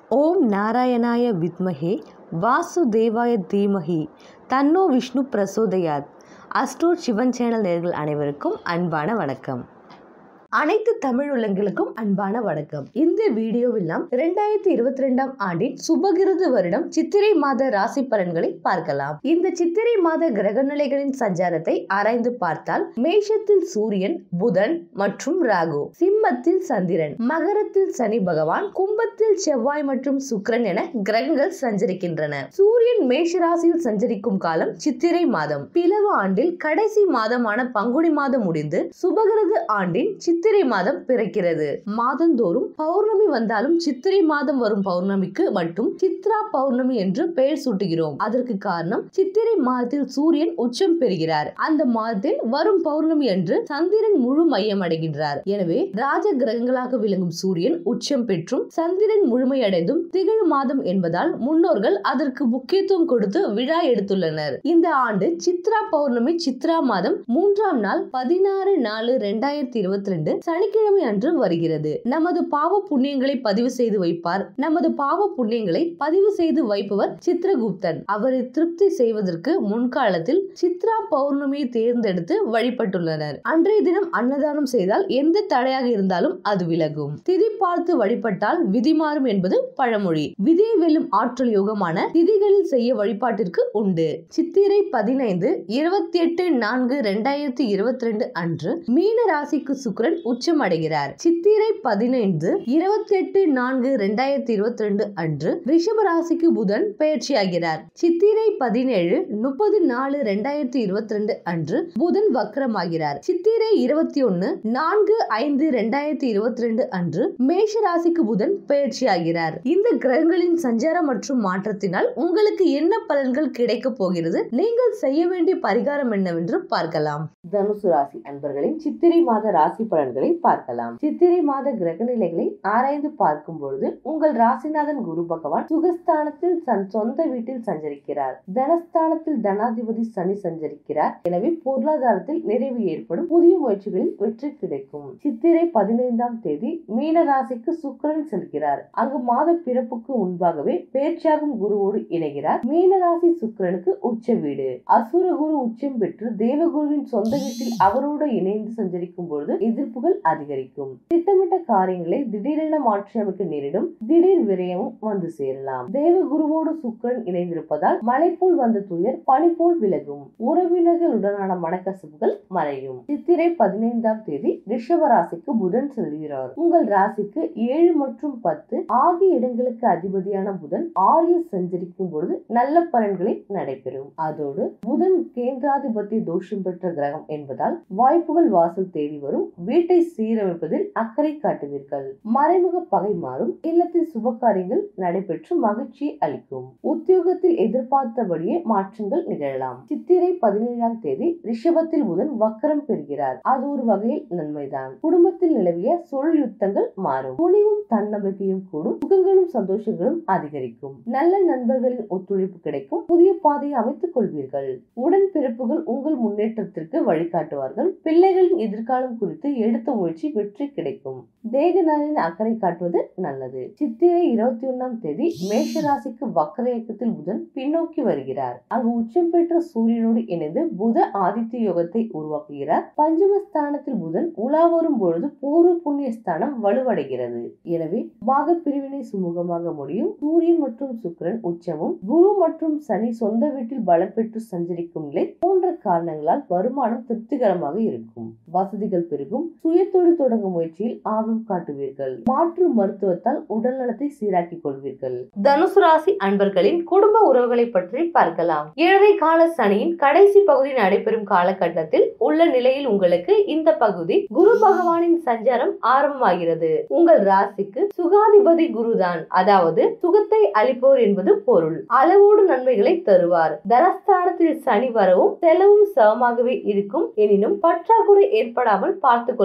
ஓம் நாராயணாய வித்மஹே வாசுதேவாய தீமஹி தன்னோ விஷ்ணு பிரசோதயாத் அஸ்ட்ரோட் சிவன் சேனல் நேர்கள் அனைவருக்கும் அன்பான வணக்கம் அனைத்து தமிழ் உள்ளங்களுக்கும் அன்பான வணக்கம் இந்த வீடியோவில் நாம் இரண்டாயிரத்தி இருபத்தி ரெண்டாம் ஆண்டின் சுபகிருது வருடம் சித்திரை மாத ராசி பலன்களை பார்க்கலாம் இந்த சித்திரை மாத கிரக நிலைகளின் சஞ்சாரத்தை ஆராய்ந்து பார்த்தால் மேஷத்தில் சூரியன் புதன் மற்றும் ராகு சிம்மத்தில் சந்திரன் மகரத்தில் சனி பகவான் கும்பத்தில் செவ்வாய் மற்றும் சுக்கிரன் என கிரகங்கள் சஞ்சரிக்கின்றன சூரியன் மேஷ ராசியில் சஞ்சரிக்கும் காலம் சித்திரை மாதம் பிளவு ஆண்டில் கடைசி மாதமான பங்குனி மாதம் முடிந்து சுபகிருது ஆண்டின் சித்திரை மாதம் பிறக்கிறது மாதந்தோறும் பௌர்ணமி வந்தாலும் சித்திரை மாதம் வரும் பௌர்ணமிக்கு மட்டும் சித்ரா பௌர்ணமி என்று பெயர் சூட்டுகிறோம் அதற்கு காரணம் சித்திரை மாதத்தில் சூரியன் உச்சம் பெறுகிறார் அந்த மாதத்தில் வரும் பௌர்ணமி அன்று சந்திரன் முழு மையம் அடைகின்றார் எனவே ராஜ கிரகங்களாக விளங்கும் சூரியன் உச்சம் பெற்றும் சந்திரன் முழுமையடைந்தும் திகழ் மாதம் என்பதால் முன்னோர்கள் அதற்கு முக்கியத்துவம் கொடுத்து விழா எடுத்துள்ளனர் இந்த ஆண்டு சித்ரா பௌர்ணமி சித்ரா மாதம் மூன்றாம் நாள் பதினாறு நாலு ரெண்டாயிரத்தி இருபத்தி ரெண்டு சனிக்கிழமை அன்று வருகிறது நமது பாவ புண்ணியங்களை பதிவு செய்து வைப்பார் நமது பாவ புண்ணியங்களை பதிவு செய்து வைப்பவர் சித்திரகுப்தன் அவரை திருப்தி செய்வதற்கு முன்காலத்தில் சித்ரா பௌர்ணமியை தேர்ந்தெடுத்து வழிபட்டுள்ளனர் அன்றைய தினம் அன்னதானம் செய்தால் எந்த தடையாக இருந்தாலும் அது விலகும் திதி பார்த்து வழிபட்டால் விதி மாறும் என்பது பழமொழி விதியை வெல்லும் ஆற்றல் யோகமான திதிகளில் செய்ய வழிபாட்டிற்கு உண்டு சித்திரை பதினைந்து இருபத்தி எட்டு நான்கு ரெண்டாயிரத்தி இருபத்தி ரெண்டு அன்று மீன ராசிக்கு சுக்கிரன் உச்சம் அடைகிறார் சித்திரை பதினைந்து இருபத்தி எட்டு நான்கு ரெண்டாயிரத்தி இருபத்தி ரெண்டு அன்று ரிஷப ராசிக்கு புதன் பயிற்சியாகிறார் சித்திரை பதினேழு முப்பது நாலு ரெண்டாயிரத்தி இருபத்தி ரெண்டு அன்று புதன் வக்ரமாகிறார் சித்திரை இருபத்தி ஒன்னு நான்கு ஐந்து ரெண்டாயிரத்தி இருபத்தி ரெண்டு அன்று மேஷ ராசிக்கு புதன் பயிற்சியாகிறார் இந்த கிரகங்களின் சஞ்சாரம் மற்றும் மாற்றத்தினால் உங்களுக்கு என்ன பலன்கள் கிடைக்க போகிறது நீங்கள் செய்ய வேண்டிய பரிகாரம் என்னவென்று பார்க்கலாம் தனுசு ராசி அன்பர்களின் சித்திரை மாத ராசி பலன்களை பார்க்கலாம் சித்திரை மாத கிரக நிலைகளை ஆராய்ந்து பார்க்கும் பொழுது உங்கள் ராசிநாதன் குரு பகவான் சுகஸ்தானத்தில் தன் சொந்த வீட்டில் சஞ்சரிக்கிறார் தனஸ்தானத்தில் தனாதிபதி சனி சஞ்சரிக்கிறார் எனவே பொருளாதாரத்தில் நிறைவு ஏற்படும் புதிய முயற்சிகளில் வெற்றி கிடைக்கும் சித்திரை பதினைந்தாம் தேதி மீன ராசிக்கு சுக்கிரன் செல்கிறார் அங்கு மாத பிறப்புக்கு முன்பாகவே பேச்சாகும் குருவோடு இணைகிறார் மீன ராசி சுக்கிரனுக்கு உச்ச வீடு அசுர குரு உச்சம் பெற்று தேவகுருவின் சொந்த வீட்டில் அவரோடு இணைந்து சஞ்சரிக்கும் பொழுது எதிர்ப்புகள் அதிகரிக்கும் திட்டமிட்ட காரியங்களை திடீரென மாற்றி அமைக்க நேரிடும் திடீர் விரயமும் வந்து சேரலாம் தேவகுருவோடு சுக்கிரன் இணைந்திருப்பதால் மலை போல் வந்த துயர் பனி போல் விலகும் உறவினர்களுடனான மனக்கசப்புகள் மறையும் சித்திரை பதினைந்தாம் தேதி ரிஷப ராசிக்கு புதன் செல்கிறார் உங்கள் ராசிக்கு ஏழு மற்றும் பத்து ஆகிய இடங்களுக்கு அதிபதியான புதன் ஆறில் சஞ்சரிக்கும் பொழுது நல்ல பலன்களை நடைபெறும் அதோடு புதன் கேந்திராதிபத்திய தோஷம் பெற்ற கிரகம் என்பதால் வாய்ப்புகள் வாசல் தேடி வரும் வீட்டை சீரமைப்பதில் அக்கறை காட்டுவீர்கள் மறைமுக பகை மாறும் இல்லத்தில் சுப காரியங்கள் நடைபெற்று மகிழ்ச்சியை அளிக்கும் உத்தியோகத்தில் எதிர்பார்த்தபடியே மாற்றங்கள் நிகழலாம் சித்திரை பதினேழாம் தேதி ரிஷபத்தில் புதன் வக்கரம் பெறுகிறார் அது ஒரு வகையில் நன்மைதான் குடும்பத்தில் நிலவிய சொல் யுத்தங்கள் மாறும் துணிவும் தன்னம்பிக்கையும் கூடும் சுகங்களும் சந்தோஷங்களும் அதிகரிக்கும் நல்ல நண்பர்களின் ஒத்துழைப்பு கிடைக்கும் புதிய பாதையை அமைத்துக் கொள்வீர்கள் உடன் பிறப்புகள் உங்கள் முன்னேற்றத்திற்கு வழிகாட்டுவார்கள் பிள்ளைகளின் எதிர்காலம் குறித்து எடுத்த முயற்சி வெற்றி கிடைக்கும் தேக நலனின் அக்கறை காட்டுவது நல்லது சித்திரை இருபத்தி ஒன்னாம் தேதி மேஷ ராசிக்கு வக்கர இயக்கத்தில் புதன் பின்னோக்கி வருகிறார் அங்கு உச்சம் பெற்ற சூரியனோடு இணைந்து புத ஆதித்ய யோகத்தை உருவாக்குகிறார் பஞ்சமஸ்தானத்தில் புதன் உலா வரும் பொழுது பூர்வ புண்ணிய ஸ்தானம் வலுவடைகிறது எனவே பாக பிரிவினை சுமூகமாக முடியும் சூரியன் மற்றும் சுக்கிரன் உச்சமும் குரு மற்றும் சனி சொந்த வீட்டில் பலம் பெற்று சஞ்சரிக்கும் நிலை போன்ற காரணங்களால் வருமானம் திருப்திகரமாக இருக்கும் வசதிகள் பெருகும் சுயதொழில் தொடங்கும் முயற்சியில் ஆர்வம் காட்டுவீர்கள் மாற்று மருத்துவத்தால் உடல் நலத்தை சீராக்கிக் கொள்வீர்கள் தனுசு ராசி அன்பர்களின் குடும்ப உறவுகளை பற்றி பார்க்கலாம் ஏழரை கால சனியின் கடைசி பகுதி நடைபெறும் காலகட்டத்தில் உள்ள நிலையில் உங்களுக்கு இந்த பகுதி குரு பகவானின் சஞ்சாரம் ஆரம்பமாகிறது உங்கள் ராசிக்கு சுகாதிபதி குருதான் அதாவது சுகத்தை அளிப்பவர் என்பது பொருள் அளவோடு நன்மைகளை தருவார் தனஸ்தானத்தில் சனி வரவும் செலவும் சமமாகவே இருக்கும் எனினும் பற்றாக்குறை ஏற்படாமல் பார்த்துக்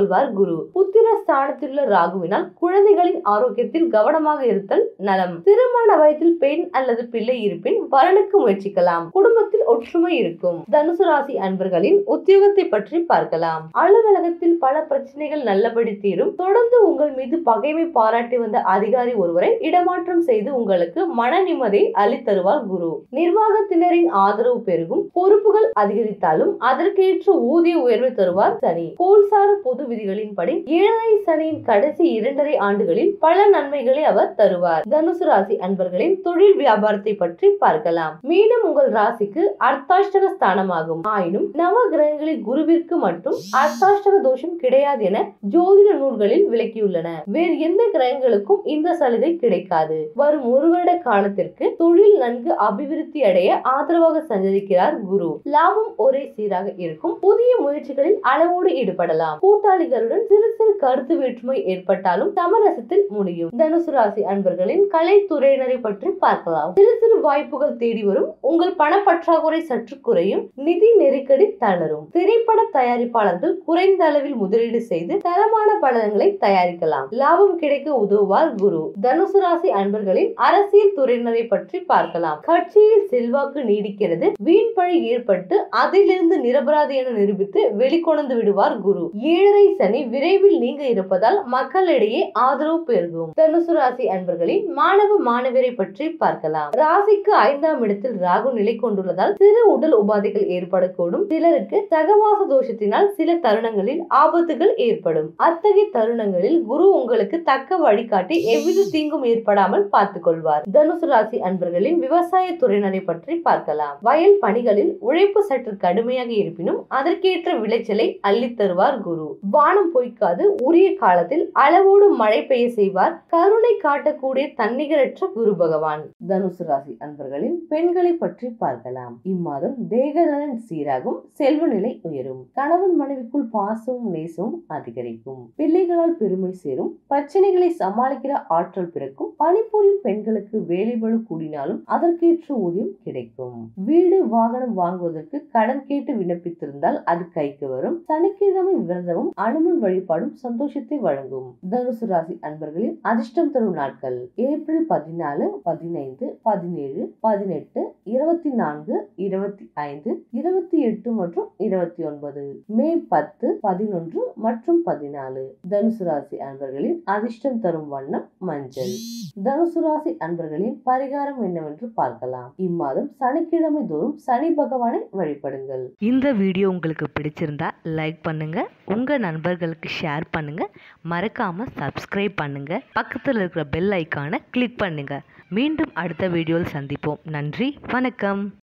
கொள்வார் குரு புத்திர ஸ்தானத்தில் உள்ள ராகுவினால் குழந்தைகளின் ஆரோக்கியத்தில் கவனமாக இருத்தல் நலம் திருமண வயதில் பெண் அல்லது பிள்ளை இருப்பின் வரனுக்கு முயற்சிக்கலாம் குடும்பத்தில் ஒற்றுமை இருக்கும் தனுசு ராசி அன்பர்களின் உத்தியோகத்தை பற்றி பார்க்கலாம் அலுவலகத்தில் பல பிரச்சனைகள் நல்லபடி தீரும் தொடர்ந்து உங்கள் மீது பகைமை பாராட்டி வந்த அதிகாரி ஒருவரை இடமாற்றம் செய்து உங்களுக்கு மன நிம்மதியை அளித்தருவார் குரு நிர்வாகத்தினரின் ஆதரவு பெருகும் பொறுப்புகள் அதிகரித்தாலும் அதற்கேற்ற ஊதிய உயர்வை தருவார் சனி போல்சார பொது விதிகளின்படி ஏழரை சனியின் கடைசி இரண்டரை ஆண்டுகளில் பல நன்மைகளை அவர் தருவார் தனுசு ராசி அன்பர்களின் தொழில் வியாபாரத்தை பற்றி பார்க்கலாம் மீண்டும் உங்கள் ராசிக்கு அர்த்தாஷ்டக ஸ்தானமாகும் ஆயினும் நவ கிரகங்களில் குருவிற்கு மட்டும் அர்த்தாஷ்டக தோஷம் கிடையாது என ஜோதிட நூல்களில் விளக்கியுள்ளன வேறு எந்த கிரகங்களுக்கும் இந்த சலுகை கிடைக்காது வரும் ஒரு வருட காலத்திற்கு தொழில் நன்கு அபிவிருத்தி அடைய ஆதரவாக சஞ்சரிக்கிறார் குரு லாபம் ஒரே சீராக இருக்கும் புதிய முயற்சிகளில் அளவோடு ஈடுபடலாம் கூட்டாளிகளுடன் சிறு சிறு கருத்து வேற்றுமை ஏற்பட்டாலும் சமரசத்தில் முடியும் தனுசு ராசி அன்பர்களின் கலைத்துறையினரை பற்றி பார்க்கலாம் சிறு சிறு வாய்ப்புகள் தேடி வரும் உங்கள் பணப்பற்றாக்குறை சற்று குறையும் நிதி நெருக்கடி தளரும் திரைப்பட தயாரிப்பாளர்கள் குறைந்த அளவில் முதலீடு செய்து தரமான படங்களை தயாரிக்கலாம் லாபம் கிடைக்க உதவுவார் குரு தனுசு ராசி அன்பர்களின் அரசியல் துறையினரை பற்றி பார்க்கலாம் கட்சியில் செல்வாக்கு நீடிக்கிறது வீண் பழி ஏற்பட்டு அதிலிருந்து நிரபராதி என நிரூபித்து வெளிக்கொணர்ந்து விடுவார் குரு ஏழரை சனி விரைவில் நீங்க இருப்பதால் மக்களிடையே ஆதரவு பெருகும் தனுசு ராசி அன்பர்களின் மாணவ மாணவியரை பற்றி பார்க்கலாம் ராசிக்கு ஐந்தாம் இடத்தில் ராகு நிலை கொண்டுள்ளதால் சிறு உடல் உபாதைகள் ஏற்படக்கூடும் சிலருக்கு சகவாச தோஷத்தினால் சில தருணங்களில் ஆபத்துகள் ஏற்படும் அத்தகைய தருணங்களில் குரு உங்களுக்கு தக்க வழிகாட்டி எவ்வித தீங்கும் ஏற்படாமல் பார்த்துக் கொள்வார் தனுசு ராசி அன்பர்களின் விவசாய துறையினரை பற்றி பார்க்கலாம் வயல் பணிகளில் உழைப்பு சற்று கடுமையாக இருப்பினும் அதற்கேற்ற விளைச்சலை அள்ளித் தருவார் குரு வானம் பொய்க்காது உரிய காலத்தில் அளவோடு மழை பெய்ய செய்வார் கருணை காட்டக்கூடிய தன்னிகரற்ற குரு பகவான் தனுசு ராசி அன்பர்களின் பெண்களை பற்றி பார்க்கலாம் இம்மாதம் தேகநலன் சீராகும் செல்வ நிலை உயரும் கணவன் மனைவிக்குள் பாசமும் நேசமும் அதிகரிக்கும் பிள்ளைகளால் பெருமை சேரும் பிரச்சனைகளை சமாளிக்கிற ஆற்றல் பிறக்கும் பணிபுரியும் பெண்களுக்கு வேலைபளு கூடினாலும் அதற்கேற்ற ஊதியம் கிடைக்கும் வீடு வாகனம் வாங்குவதற்கு கடன் கேட்டு விண்ணப்பித்திருந்தால் அது கைக்கு வரும் சனிக்கிழமை விரதமும் அனுமன் வழிபாடும் சந்தோஷத்தை வழங்கும் தனுசு ராசி அன்பர்களின் அதிர்ஷ்டம் தரும் நாட்கள் ஏப்ரல் பதினாலு பதினைந்து பதினேழு பதினெட்டு இருபத்தி நான்கு இருபத்தி ஐந்து இருபத்தி எட்டு மற்றும் இருபத்தி ஒன்பது மே பத்து பதினொன்று மற்றும் பதினாலு தனுசு ராசி அன்பர்களின் அதிர்ஷ்டம் தரும் வண்ணம் மஞ்சள் தனுசு ராசி அன்பர்களின் பரிகாரம் என்னவென்று பார்க்கலாம் இம்மாதம் சனிக்கிழமை தோறும் சனி பகவானை வழிபடுங்கள் இந்த வீடியோ உங்களுக்கு பிடிச்சிருந்தா லைக் பண்ணுங்க உங்க நண்பர்களுக்கு ஷேர் பண்ணுங்க மறக்காம சப்ஸ்கிரைப் பண்ணுங்க பக்கத்தில் இருக்கிற பெல் ஐக்கானை கிளிக் பண்ணுங்க மீண்டும் அடுத்த வீடியோவில் சந்திப்போம் நன்றி வணக்கம்